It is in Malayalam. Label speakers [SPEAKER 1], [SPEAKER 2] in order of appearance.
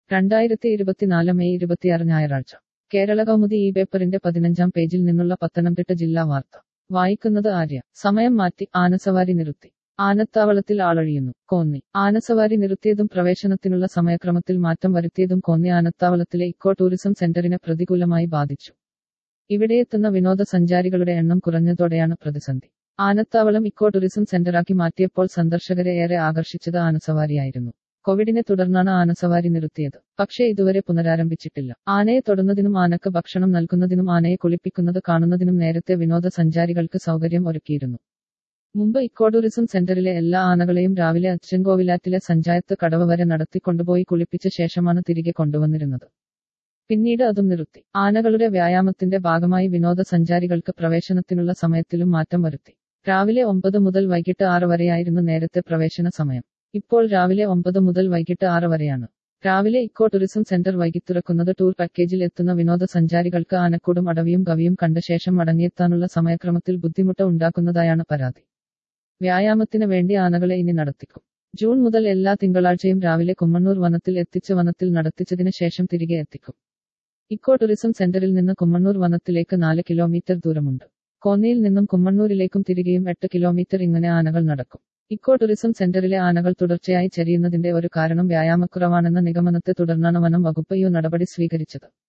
[SPEAKER 1] രണ്ടായിരത്തി ഇരുപത്തിനാല് മെയ് ഇരുപത്തിയാറ് ഞായറാഴ്ച കേരള കൗമുദി ഈ പേപ്പറിന്റെ പതിനഞ്ചാം പേജിൽ നിന്നുള്ള പത്തനംതിട്ട ജില്ലാ വാർത്ത വായിക്കുന്നത് ആര്യ സമയം മാറ്റി ആനസവാരി നിർത്തി ആനത്താവളത്തിൽ ആളൊഴിയുന്നു കോന്നി ആനസവാരി നിർത്തിയതും പ്രവേശനത്തിനുള്ള സമയക്രമത്തിൽ മാറ്റം വരുത്തിയതും കോന്നി ആനത്താവളത്തിലെ ഇക്കോ ടൂറിസം സെന്ററിനെ പ്രതികൂലമായി ബാധിച്ചു ഇവിടെയെത്തുന്ന വിനോദസഞ്ചാരികളുടെ എണ്ണം കുറഞ്ഞതോടെയാണ് പ്രതിസന്ധി ആനത്താവളം ഇക്കോ ടൂറിസം സെന്ററാക്കി മാറ്റിയപ്പോൾ സന്ദർശകരെ ഏറെ ആകർഷിച്ചത് ആനസവാരിയായിരുന്നു കോവിഡിനെ തുടർന്നാണ് ആനസവാരി നിർത്തിയത് പക്ഷേ ഇതുവരെ പുനരാരംഭിച്ചിട്ടില്ല ആനയെ തൊടുന്നതിനും ആനക്ക് ഭക്ഷണം നൽകുന്നതിനും ആനയെ കുളിപ്പിക്കുന്നത് കാണുന്നതിനും നേരത്തെ വിനോദസഞ്ചാരികൾക്ക് സൗകര്യം ഒരുക്കിയിരുന്നു മുമ്പ് ഇക്കോ ടൂറിസം സെന്ററിലെ എല്ലാ ആനകളെയും രാവിലെ അച്ചൻകോവിലാറ്റിലെ സഞ്ചായത്ത് കടവ് വരെ നടത്തിക്കൊണ്ടുപോയി കുളിപ്പിച്ച ശേഷമാണ് തിരികെ കൊണ്ടുവന്നിരുന്നത് പിന്നീട് അതും നിർത്തി ആനകളുടെ വ്യായാമത്തിന്റെ ഭാഗമായി വിനോദസഞ്ചാരികൾക്ക് പ്രവേശനത്തിനുള്ള സമയത്തിലും മാറ്റം വരുത്തി രാവിലെ ഒമ്പത് മുതൽ വൈകിട്ട് ആറ് വരെയായിരുന്നു നേരത്തെ പ്രവേശന സമയം ഇപ്പോൾ രാവിലെ ഒമ്പത് മുതൽ വൈകിട്ട് ആറ് വരെയാണ് രാവിലെ ഇക്കോ ടൂറിസം സെന്റർ വൈകിത്തുറക്കുന്നത് ടൂർ പാക്കേജിൽ എത്തുന്ന വിനോദസഞ്ചാരികൾക്ക് ആനക്കൂടും അടവിയും കവിയും കണ്ട ശേഷം മടങ്ങിയെത്താനുള്ള സമയക്രമത്തിൽ ബുദ്ധിമുട്ട് ഉണ്ടാക്കുന്നതായാണ് പരാതി വ്യായാമത്തിന് വേണ്ടി ആനകളെ ഇനി നടത്തിക്കും ജൂൺ മുതൽ എല്ലാ തിങ്കളാഴ്ചയും രാവിലെ കുമ്മണ്ണൂർ വനത്തിൽ എത്തിച്ച് വനത്തിൽ നടത്തിച്ചതിന് ശേഷം തിരികെ എത്തിക്കും ഇക്കോ ടൂറിസം സെന്ററിൽ നിന്ന് കുമ്മണ്ണൂർ വനത്തിലേക്ക് നാല് കിലോമീറ്റർ ദൂരമുണ്ട് കോന്നിയിൽ നിന്നും കുമ്മണ്ണൂരിലേക്കും തിരികെയും എട്ട് കിലോമീറ്റർ ഇങ്ങനെ ആനകൾ നടക്കും ഇക്കോ ടൂറിസം സെന്ററിലെ ആനകൾ തുടർച്ചയായി ചരിയുന്നതിന്റെ ഒരു കാരണം വ്യായാമക്കുറവാണെന്ന നിഗമനത്തെ തുടർന്നാണ് വനം വകുപ്പ് ഈ നടപടി സ്വീകരിച്ചത്